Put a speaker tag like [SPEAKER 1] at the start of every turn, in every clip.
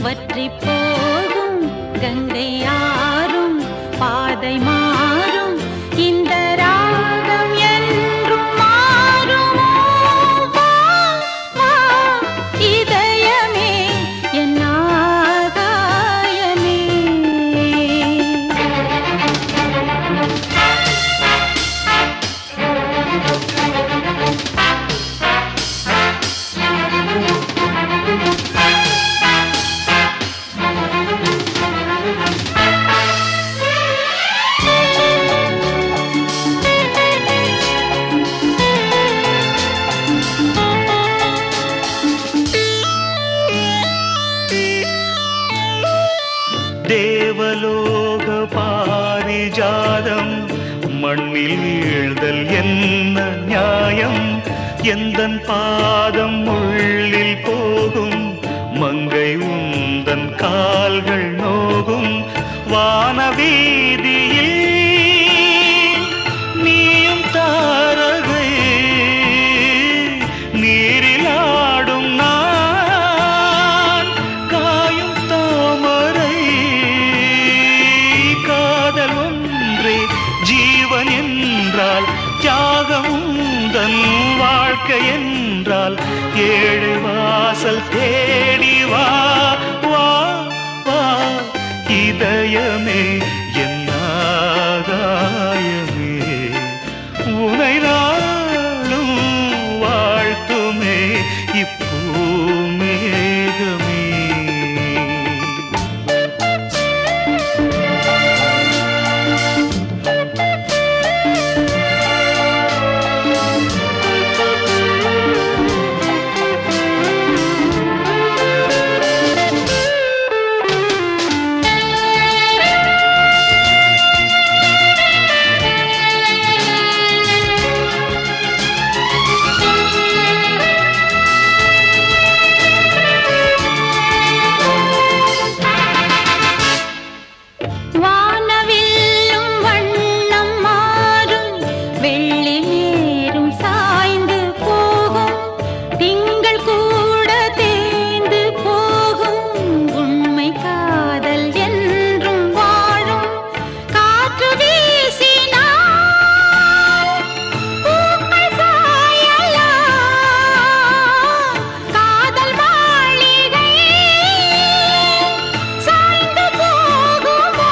[SPEAKER 1] வற்றி போகும் கங்கை யாரும் பாதை மாறும் இந்த ராகம் என்றும் மாறுமோ வா, வா, இதயமே என் ஆகாயமே
[SPEAKER 2] தேவலோக பாரிஜாதம் மண்ணில் வீழ்தல் என்ன நியாயம் எந்தன் பாதம் உள்ளில் போகும் மங்கை உந்தன் கால்கள் நோகும் வானவீதியில் நீயும் தாரகை நீரில் ஆடும் நான் காயும் தாமரை காதல் ஒன்றே ஜீவன் என்றால் தியாகம் தன் வாழ்க்கை என்றால் ஏழு வாசல் தேடி வா வா வா இதயமே என் ஆகாயமே உனை நாளும் வாழ்த்துமே இப்பூமேகமே
[SPEAKER 1] வானவில்லும் வண்ணம் மாறும் வெள்ளி நேரும் சாய்ந்து போகும் திங்கள் கூட தேய்ந்து போகும் உண்மை காதல் என்றும் வாழும் காற்று வீசினால் பூக்கள் சாயலாம் காதல் மாளிகை சாய்ந்து போகுமோ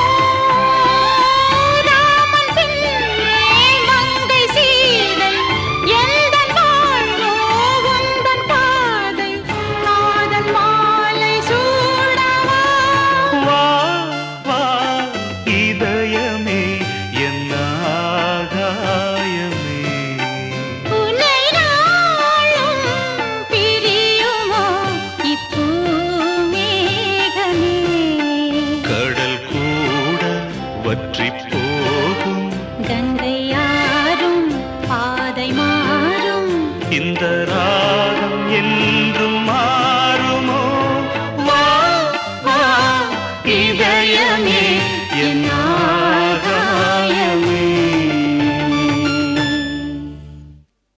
[SPEAKER 1] ராமன் பின்னே மங்கை சீதை எந்தன் வாழ்வோ உந்தன் பாதை காதல் மாலை சூடவா
[SPEAKER 2] வா வா இதயமே என் ஆகாயமே
[SPEAKER 1] உன்னை நாளும் பிரியுமோ இப்பூமேகமே
[SPEAKER 2] கடல் கூட வற்றி போகும்
[SPEAKER 1] கங்கை யாரும் பாதை மாறும்
[SPEAKER 2] இந்த ராகம் என்றும் மாறுமோ வா வா இதயமே என்